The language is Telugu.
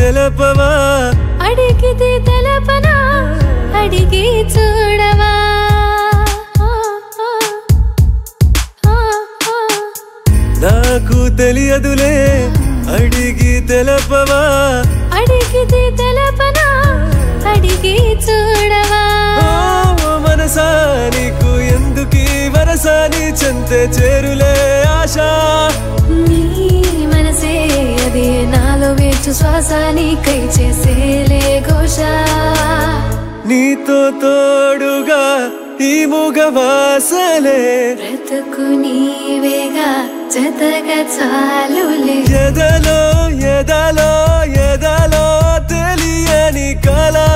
తెలపవా అడిగితే తెలపనా అడిగి చూడవా ఆ, ఆ, ఆ, ఆ. నాకు తెలియదులే అడిగి తెలపవా అడిగితే తెలపనా అడిగి చూడవా ఓ మనసా నీకు ఎందుకీ వరసాని చెంతే చేరులే ఆశ నీ మనసే అది నాలో వేచు శ్వాస నీకై చేసేలే ఘోష నీతో తోడుగా ఈ మూగవాసలే బ్రతుకు నీవేగా జతగా చాలులే ఎదలో ఎదలో ఎదలో తెలియని కల